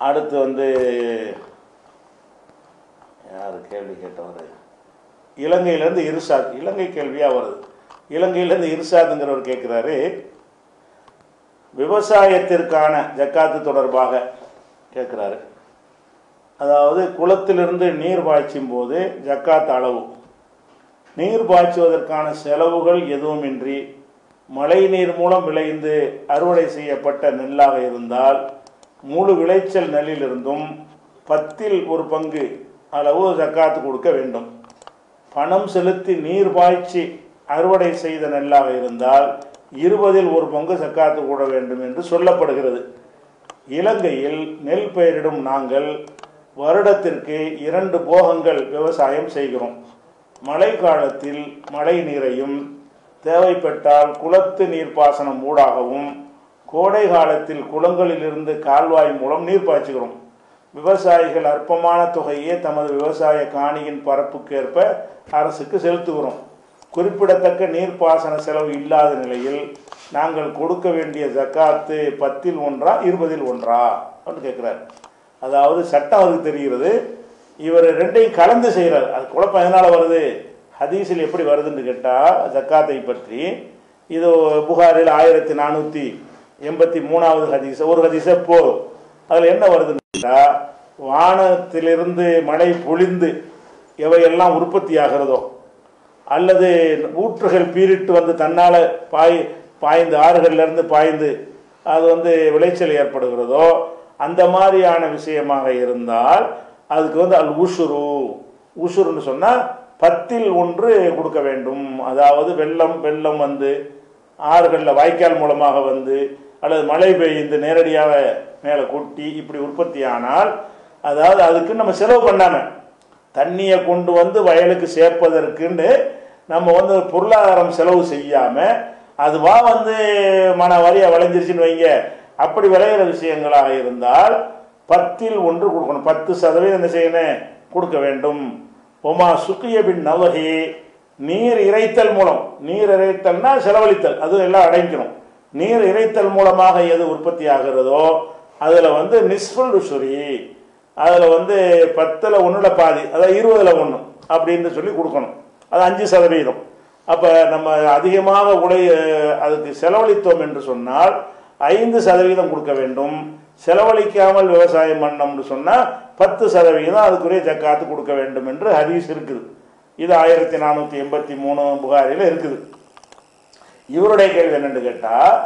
அடுத்து வந்து யார் கேள்வி கேட்டவர் இலங்கையிலேருந்து இர்ஷாத் இலங்கை கேள்வியாக வருது இலங்கையிலேருந்து இர்ஷாதுங்கிறவர் கேட்குறாரு விவசாயத்திற்கான ஜக்காத்து தொடர்பாக கேட்குறாரு அதாவது குளத்திலிருந்து நீர் பாய்ச்சும் போது ஜக்காத் அளவு நீர் பாய்ச்சுவதற்கான செலவுகள் எதுவுமின்றி மழை நீர் மூலம் விளைந்து அறுவடை செய்யப்பட்ட நெல்லாக இருந்தால் முழு விளைச்சல் நெல்லிலிருந்தும் பத்தில் ஒரு பங்கு அளவு ஜக்காத்து கொடுக்க வேண்டும் பணம் செலுத்தி நீர் பாய்ச்சி அறுவடை செய்த நெல்லாக இருந்தால் இருபதில் ஒரு பங்கு சக்காத்து கூட வேண்டும் என்று சொல்லப்படுகிறது இலங்கையில் நெல் பயிரிடும் நாங்கள் வருடத்திற்கு இரண்டு போகங்கள் விவசாயம் செய்கிறோம் மழை காலத்தில் மழை நீரையும் தேவைப்பட்டால் குளத்து நீர்ப்பாசனம் ஊடாகவும் கோடை காலத்தில் குளங்களிலிருந்து கால்வாய் மூலம் நீர் பாய்ச்சுகிறோம் விவசாயிகள் அற்பமான தொகையே தமது விவசாய காணியின் பரப்புக்கேற்ப அரசுக்கு செலுத்துகிறோம் குறிப்பிடத்தக்க நீர்ப்பாசன செலவு இல்லாத நிலையில் நாங்கள் கொடுக்க வேண்டிய ஜக்காத்து பத்தில் ஒன்றா இருபதில் ஒன்றா அப்படின்னு கேட்குறாரு அதாவது சட்டம் அவருக்கு தெரிகிறது இவர் ரெண்டையும் கலந்து செய்கிறார் அது குழப்பம் எதனால் வருது ஹதீஸில் எப்படி வருதுன்னு கேட்டால் ஜக்காத்தை பற்றி இது புகாரில் ஆயிரத்தி நானூற்றி எண்பத்தி மூணாவது ஹதீஸ் ஒரு ஹதீஸே போதும் அதில் என்ன வருதுன்னு கேட்டால் வானத்திலிருந்து மழை பொழிந்து எவையெல்லாம் உற்பத்தி ஆகிறதோ அல்லது ஊற்றுகள் பீரிட்டு வந்து தன்னால் பாய் பாய்ந்து ஆறுகள்லேருந்து பாய்ந்து அது வந்து விளைச்சல் ஏற்படுகிறதோ அந்த மாதிரியான விஷயமாக இருந்தால் அதுக்கு வந்து அல் உஷுரு உஷுருன்னு சொன்னால் பத்தில் ஒன்று கொடுக்க வேண்டும் அதாவது வெள்ளம் வெள்ளம் வந்து ஆறுகளில் வாய்க்கால் மூலமாக வந்து அல்லது மழை பெய்ந்து நேரடியாக மேலே கொட்டி இப்படி உற்பத்தி ஆனால் அதாவது அதுக்கு நம்ம செலவு பண்ணாமல் தண்ணியை கொண்டு வந்து வயலுக்கு சேர்ப்பதற்குன்னு நம்ம வந்து பொருளாதாரம் செலவு செய்யாமல் அதுவா வந்து மன வரியா விளைஞ்சிருச்சுன்னு வைங்க அப்படி விளையிற விஷயங்களாக இருந்தால் பத்தில் ஒன்று கொடுக்கணும் பத்து சதவீதம் என்ன செய்யணும் கொடுக்க வேண்டும் ஒமா சுக்கிய பின் நவகி நீர் இறைத்தல் மூலம் நீர் இறைத்தல்னா செலவழித்தல் அது எல்லாம் அடைக்கணும் நீர் இறைத்தல் மூலமாக எது உற்பத்தி ஆகிறதோ அதில் வந்து நிஸ்புல் சுரி அதில் வந்து பத்தில் ஒன்றில் பாதி அதாவது இருபதில் ஒன்று அப்படின்னு சொல்லி கொடுக்கணும் அது அஞ்சு சதவீதம் அப்போ நம்ம அதிகமாக உடை அதுக்கு செலவழித்தோம் என்று சொன்னால் ஐந்து சதவீதம் கொடுக்க வேண்டும் செலவழிக்காமல் விவசாயம் பண்ணோம்னு சொன்னால் பத்து சதவீதம் அதுக்குரிய ஜக்காத்து கொடுக்க வேண்டும் என்று ஹதீஸ் இருக்குது இது ஆயிரத்தி நானூற்றி எண்பத்தி மூணு புகாரில் இருக்குது இவருடைய கேள்வி என்னென்னு கேட்டால்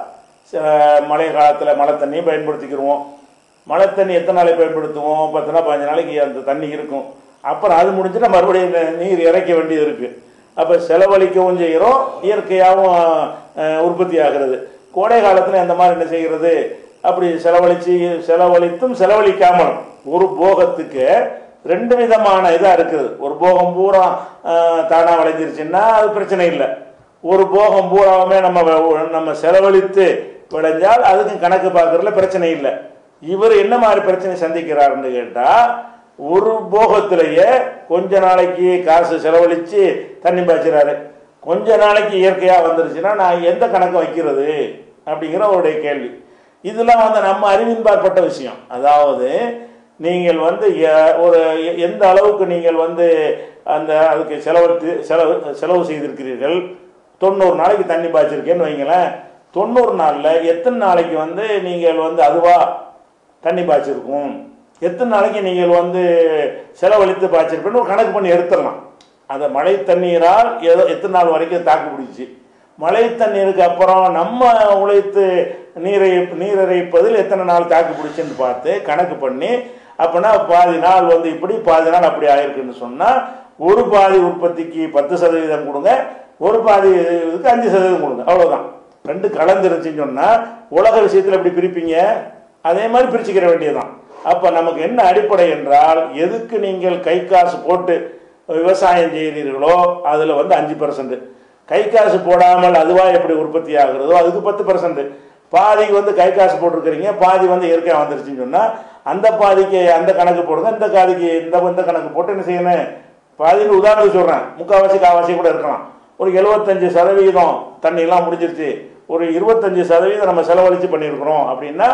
மழை காலத்தில் மழை தண்ணியை பயன்படுத்திக்கிடுவோம் மழை தண்ணி எத்தனை நாளைக்கு பயன்படுத்துவோம் பத்து நாள் பதினஞ்சு நாளைக்கு அந்த தண்ணி இருக்கும் அப்புறம் அது முடிஞ்சுட்டு மறுபடியும் நீர் இறைக்க வேண்டியது இருக்குது அப்போ செலவழிக்கவும் செய்கிறோம் இயற்கையாகவும் உற்பத்தி ஆகிறது கோடை காலத்தில் அந்த மாதிரி என்ன செய்கிறது அப்படி செலவழித்து செலவழித்தும் செலவழிக்காமலும் ஒரு போகத்துக்கு ரெண்டு விதமான இதாக இருக்குது ஒரு போகம் பூரா தானாக விளைஞ்சிருச்சுன்னா அது பிரச்சனை இல்லை ஒரு போகம் பூராவுமே நம்ம நம்ம செலவழித்து விளைஞ்சால் அதுக்கும் கணக்கு பார்க்கறதுல பிரச்சனை இல்லை இவர் என்ன மாதிரி பிரச்சனை சந்திக்கிறாருன்னு கேட்டால் ஒரு போகத்திலேயே கொஞ்ச நாளைக்கு காசு செலவழித்து தண்ணி பாய்ச்சுறாரு கொஞ்ச நாளைக்கு இயற்கையாக வந்துருச்சுன்னா நான் எந்த கணக்கு வைக்கிறது அப்படிங்கிற அவருடைய கேள்வி இதெல்லாம் வந்து நம்ம அறிவின்பாற்பட்ட விஷயம் அதாவது நீங்கள் வந்து ஒரு எந்த அளவுக்கு நீங்கள் வந்து அந்த அதுக்கு செலவு செலவு செலவு செய்திருக்கிறீர்கள் தொண்ணூறு நாளைக்கு தண்ணி பாய்ச்சிருக்கேன்னு வைங்களேன் தொண்ணூறு நாளில் எத்தனை நாளைக்கு வந்து நீங்கள் வந்து அதுவாக தண்ணி பாய்ச்சிருக்கும் எத்தனை நாளைக்கு நீங்கள் வந்து செலவழித்து பாய்ச்சிருப்பேன்னு ஒரு கணக்கு பண்ணி எடுத்துடலாம் அந்த மழை தண்ணீரால் ஏதோ எத்தனை நாள் வரைக்கும் தாக்கு பிடிச்சி மழை தண்ணீருக்கு அப்புறம் நம்ம உழைத்து நீரை நீரிறைப்பதில் எத்தனை நாள் தாக்கு பிடிச்சுன்னு பார்த்து கணக்கு பண்ணி அப்போனா பாதி நாள் வந்து இப்படி பாதி நாள் அப்படி ஆயிருக்குன்னு சொன்னால் ஒரு பாதி உற்பத்திக்கு பத்து சதவீதம் கொடுங்க ஒரு பாதி இதுக்கு அஞ்சு சதவீதம் கொடுங்க அவ்வளோதான் ரெண்டு கலந்துருச்சுன்னு சொன்னால் உலக விஷயத்தில் எப்படி பிரிப்பீங்க அதே மாதிரி பிரிச்சுக்கிற வேண்டியதுதான் அப்போ நமக்கு என்ன அடிப்படை என்றால் எதுக்கு நீங்கள் கை காசு போட்டு விவசாயம் செய்கிறீர்களோ அதில் வந்து அஞ்சு பர்சன்ட் கை காசு போடாமல் அதுவாக எப்படி உற்பத்தி ஆகுறதோ அதுக்கு பத்து பர்சன்ட் பாதிக்கு வந்து கை காசு போட்டிருக்கிறீங்க பாதி வந்து இயற்கையாக வந்துருச்சுன்னு சொன்னால் அந்த பாதிக்கு அந்த கணக்கு போடுங்க இந்த காதிக்கு இந்த இந்த கணக்கு போட்டு என்ன செய்யணும் பாதின்னு உதாரணத்துக்கு சொல்கிறேன் முக்கால்வாசி காவாசி கூட இருக்கலாம் ஒரு எழுபத்தஞ்சு சதவீதம் தண்ணியெல்லாம் முடிஞ்சிருச்சு ஒரு இருபத்தஞ்சு சதவீதம் நம்ம செலவழித்து பண்ணியிருக்கிறோம் அப்படின்னா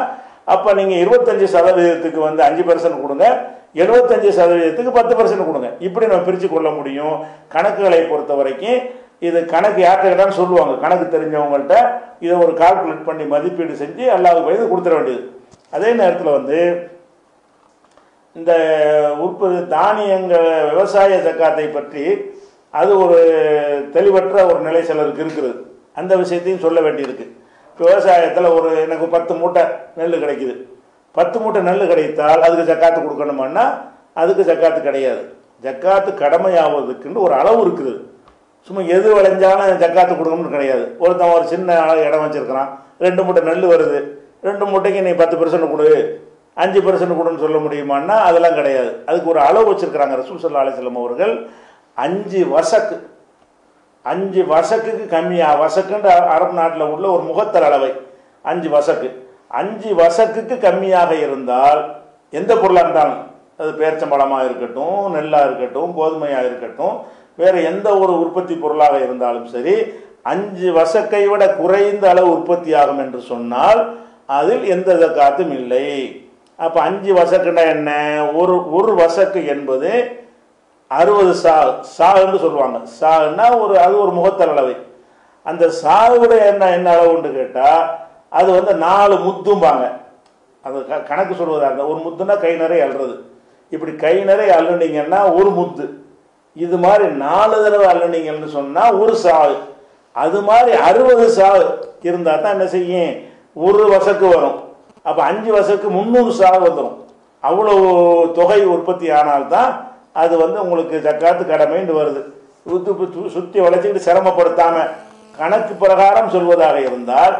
அப்போ நீங்கள் இருபத்தஞ்சு சதவீதத்துக்கு வந்து அஞ்சு பர்சன்ட் கொடுங்க எழுபத்தஞ்சு சதவீதத்துக்கு பத்து பர்சன்ட் கொடுங்க இப்படி நம்ம பிரித்து கொள்ள முடியும் கணக்குகளை பொறுத்த வரைக்கும் இது கணக்கு யார்கிட்ட கேட்டாலும் சொல்லுவாங்க கணக்கு தெரிஞ்சவங்கள்ட்ட இதை ஒரு கால்குலேட் பண்ணி மதிப்பீடு செஞ்சு எல்லாவுக்கு போய் கொடுத்துட வேண்டியது அதே நேரத்தில் வந்து இந்த உற்பத்தி தானியங்கள் விவசாய ஜக்காத்தை பற்றி அது ஒரு தெளிவற்ற ஒரு நிலை சிலருக்கு இருக்குது அந்த விஷயத்தையும் சொல்ல வேண்டியிருக்கு இப்போ விவசாயத்தில் ஒரு எனக்கு பத்து மூட்டை நெல் கிடைக்குது பத்து மூட்டை நெல் கிடைத்தால் அதுக்கு ஜக்காத்து கொடுக்கணுமான்னா அதுக்கு ஜக்காத்து கிடையாது ஜக்காத்து கடமையாவதுக்குன்னு ஒரு அளவு இருக்குது சும்மா எது விளைஞ்சாலும் ஜக்காத்து கொடுக்கணும்னு கிடையாது ஒருத்தன் ஒரு சின்ன அளவு இடம் வச்சிருக்கிறான் ரெண்டு மூட்டை நெல் வருது ரெண்டு மூட்டைக்கு நீ பத்து பர்சன்ட் கொடு அஞ்சு பர்சன்ட் கொடுன்னு சொல்ல முடியுமான்னா அதெல்லாம் கிடையாது அதுக்கு ஒரு அளவு வச்சிருக்கிறாங்க ரசூல் சல்லா அலிஸ்லாம் அவர்கள் அஞ்சு வசக்கு அஞ்சு வசக்குக்கு கம்மியா வசக்குன்ற அரபு நாட்டில் உள்ள ஒரு முகத்தல் அளவை அஞ்சு வசக்கு அஞ்சு வசக்குக்கு கம்மியாக இருந்தால் எந்த பொருளாக இருந்தாலும் அது பேர்ச்சம்பழமாக இருக்கட்டும் நெல்லாக இருக்கட்டும் கோதுமையாக இருக்கட்டும் வேற எந்த ஒரு உற்பத்தி பொருளாக இருந்தாலும் சரி அஞ்சு வசக்கை விட குறைந்த அளவு உற்பத்தி ஆகும் என்று சொன்னால் அதில் எந்த ஜக்காத்தும் இல்லை அப்போ அஞ்சு வசக்குன்னா என்ன ஒரு ஒரு வசக்கு என்பது அறுபது சா சாகுன்னு சொல்லுவாங்க சாகுன்னா ஒரு அது ஒரு முகத்தல் அளவை அந்த சாகுடைய என்ன என்ன அளவுன்னு கேட்டால் அது வந்து நாலு முத்தும்பாங்க அது க கணக்கு சொல்வதா இருந்தால் ஒரு முத்துனா கை நிறைய அள்ளுறது இப்படி கை நிறைய அள்ளுனீங்கன்னா ஒரு முத்து இது மாதிரி நாலு தடவை அள்ளுனீங்கன்னு சொன்னால் ஒரு சாவு அது மாதிரி அறுபது சாவு இருந்தால் தான் என்ன செய்யும் ஒரு வசக்கு வரும் அப்போ அஞ்சு வசக்கு முந்நூறு சாவு வந்துடும் அவ்வளோ தொகை உற்பத்தி ஆனால்தான் அது வந்து உங்களுக்கு ஜக்காத்து கடமைன்னு வருது சுத்து சுற்றி வளைச்சிக்கிட்டு சிரமப்படுத்தாமல் கணக்கு பிரகாரம் சொல்வதாக இருந்தால்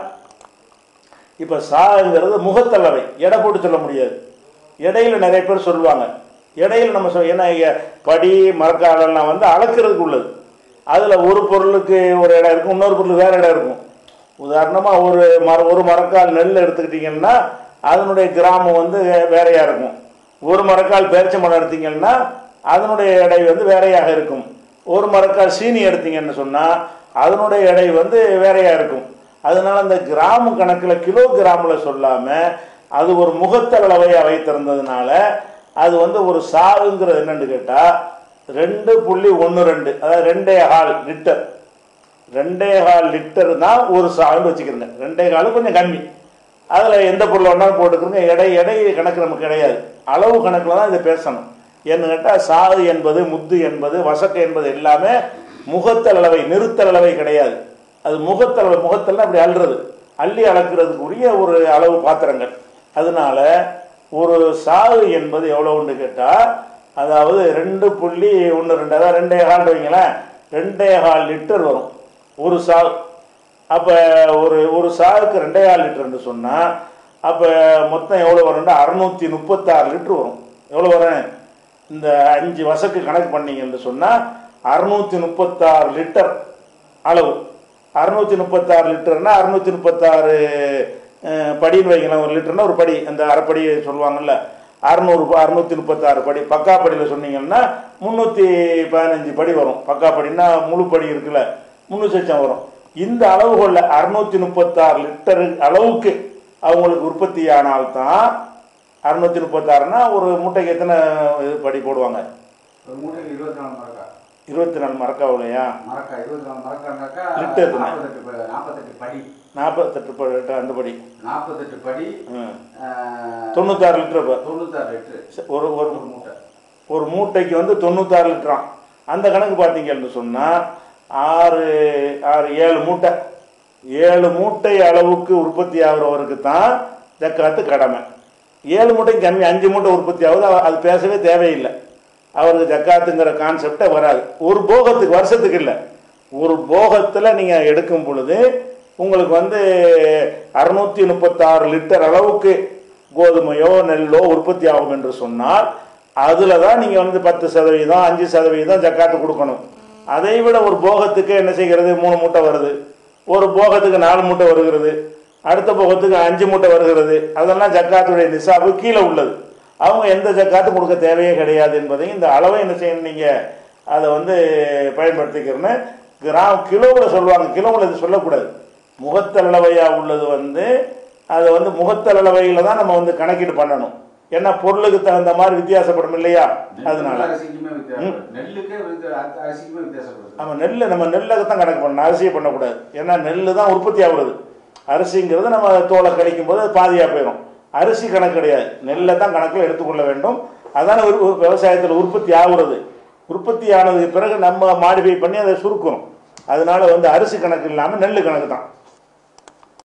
இப்போ சாங்கிறது முகத்தளவை எடை போட்டு சொல்ல முடியாது இடையில நிறைய பேர் சொல்லுவாங்க இடையில நம்ம சொல் ஏன்னா இங்க படி மரக்காலெல்லாம் வந்து அளக்கிறதுக்கு உள்ளது அதில் ஒரு பொருளுக்கு ஒரு இடம் இருக்கும் இன்னொரு பொருளுக்கு வேற இடம் இருக்கும் உதாரணமாக ஒரு மர ஒரு மரக்கால் நெல் எடுத்துக்கிட்டிங்கன்னா அதனுடைய கிராமம் வந்து வேறையா இருக்கும் ஒரு மரக்கால் பேரிச்சம்பழம் எடுத்தீங்கன்னா அதனுடைய எடை வந்து வேறையாக இருக்கும் ஒரு மரக்கால் சீனி எடுத்தீங்கன்னு சொன்னால் அதனுடைய எடை வந்து வேறையா இருக்கும் அதனால அந்த கிராம கணக்கில் கிலோ கிராமில் சொல்லாமல் அது ஒரு முகத்தளவையாக வைத்திருந்ததுனால அது வந்து ஒரு சாவுங்கிறது என்னன்னு கேட்டால் ரெண்டு புள்ளி ஒன்று ரெண்டு அதாவது ரெண்டே கால் லிட்டர் ரெண்டே கால் லிட்டர் தான் ஒரு சாவுன்னு வச்சுக்கிறேங்க ரெண்டே கால் கொஞ்சம் கம்மி அதில் எந்த பொருள் வேணாலும் போட்டுக்கிறோங்க எடை எடை கணக்கு நமக்கு கிடையாது அளவு கணக்கில் தான் இதை பேசணும் ஏன்னு கேட்டால் சாது என்பது முத்து என்பது வசக்கு என்பது எல்லாமே முகத்தல் அளவை நிறுத்தல் அளவை கிடையாது அது முகத்தளவு முகத்தல்னா அப்படி அள்ளுறது அள்ளி அளக்கிறதுக்குரிய ஒரு அளவு பாத்திரங்கள் அதனால ஒரு சாகு என்பது எவ்வளோன்னு கேட்டால் அதாவது ரெண்டு புள்ளி ஒன்று ரெண்டு அதாவது ரெண்டே கால் வைங்களேன் ரெண்டே கால் லிட்டர் வரும் ஒரு சாகு அப்போ ஒரு ஒரு சாகுக்கு ரெண்டே கால் லிட்டர்னு சொன்னால் அப்போ மொத்தம் எவ்வளோ வரும்னா அறுநூத்தி முப்பத்தாறு லிட்டர் வரும் எவ்வளோ வரும் இந்த அஞ்சு வசக்கு கணக்கு பண்ணீங்கன்னு சொன்னால் அறுநூத்தி முப்பத்தாறு லிட்டர் அளவு அறுநூத்தி முப்பத்தாறு லிட்டர்னா அறுநூத்தி முப்பத்தாறு படின்னு வைக்கலாம் ஒரு லிட்டர்னா ஒரு படி அந்த அரைப்படி சொல்லுவாங்கல்ல அறுநூறு அறுநூத்தி முப்பத்தாறு படி பக்கா படியில் சொன்னீங்கன்னா முந்நூற்றி பதினஞ்சு படி வரும் பக்கா படின்னா முழு படி இருக்குல்ல முந்நூற்றி லட்சம் வரும் இந்த அளவுகளில் அறுநூத்தி முப்பத்தாறு லிட்டர் அளவுக்கு அவங்களுக்கு உற்பத்தி ஆனால்தான் அறுநூத்தி முப்பத்தாறுனா ஒரு மூட்டைக்கு எத்தனை இது படி போடுவாங்க ஒரு மூட்டைக்கு இருபத்தி நாலு மரக்கா இருபத்தி நாலு மரக்காவுலையா மரக்கா இருபத்தி நாலு மரக்கானாக்கா லிட்டர் எத்தனை? நாற்பத்தெட்டு ப- நாற்பத்தெட்டு படி நாற்பத்தெட்டு படி அந்த படி நாற்பத்தெட்டு படி ம். ஆஹ், தொண்ணூத்தாறு லிட்டர் இப்போ தொண்ணூத்தாறு லிட்டரு ஒரு ஒரு ஒரு மூட்டை ஒரு மூட்டைக்கு வந்து தொண்ணூத்தாறு லிட்டராம் அந்த கணக்கு பார்த்தீங்கன்னு சொன்னால் ஆறு ஆறு ஏழு மூட்டை ஏழு மூட்டை அளவுக்கு உற்பத்தி ஆகிறவருக்கு தான் ஜக்காத்து கடமை ஏழு மூட்டைக்கு கம்மி அஞ்சு மூட்டை உற்பத்தி ஆகுது அவ- அது பேசவே தேவையில்லை அவருக்கு ஜக்காத்துங்கிற கான்செப்டே வராது ஒரு போகத்துக்கு வருஷத்துக்கு இல்லை ஒரு போகத்தில் நீங்கள் எடுக்கும் பொழுது உங்களுக்கு வந்து அறுநூத்தி முப்பத்தாறு லிட்டர் அளவுக்கு கோதுமையோ நெல்லோ உற்பத்தி ஆகும் என்று சொன்னால் அதில் தான் நீங்கள் வந்து பத்து சதவீதம் அஞ்சு சதவீதம் ஜக்காத்து கொடுக்கணும் அதை விட ஒரு போகத்துக்கு என்ன செய்கிறது மூணு மூட்டை வருது ஒரு போகத்துக்கு நாலு மூட்டை வருகிறது அடுத்த போகத்துக்கு அஞ்சு மூட்டை வருகிறது அதெல்லாம் ஜக்காத்துடைய நிசாபு கீழே உள்ளது அவங்க எந்த ஜக்காத்து கொடுக்க தேவையே கிடையாது என்பதையும் இந்த அளவை என்ன செய்யணும் நீங்கள் அதை வந்து பயன்படுத்திக்கிறேன்னு கிராம் கிலோவில் சொல்லுவாங்க கிலோவில் இது சொல்லக்கூடாது முகத்தளவையாக உள்ளது வந்து அதை வந்து முகத்தளவையில் தான் நம்ம வந்து கணக்கீடு பண்ணணும் ஏன்னா பொருளுக்கு தகுந்த மாதிரி வித்தியாசப்படும் இல்லையா அதனால அரிசிக்குமே வித்தியாசம் நெல்லுக்கே வித்தியா- அரி- அரிசிக்குமே வித்தியாசப்படுது நம்ம நெல் நம்ம நெல்லுக்கு தான் கணக்கு பண்ணணும் அரிசியை பண்ணக்கூடாது ஏன்னா நெல் தான் உற்பத்தி ஆகுறது அரிசிங்கிறது நம்ம தோலை கழிக்கும் போது அது பாதியாக போயிடும் அரிசி கணக்கு கிடையாது நெல்லை தான் கணக்கில் எடுத்துக்கொள்ள வேண்டும் அதான ஒரு ஒரு விவசாயத்தில் உற்பத்தி ஆகுறது உற்பத்தி ஆனதுக்கு பிறகு நம்ம மாடிஃபை பண்ணி அதை சுருக்கிறோம் அதனால வந்து அரிசி கணக்கு இல்லாமல் நெல் கணக்கு தான்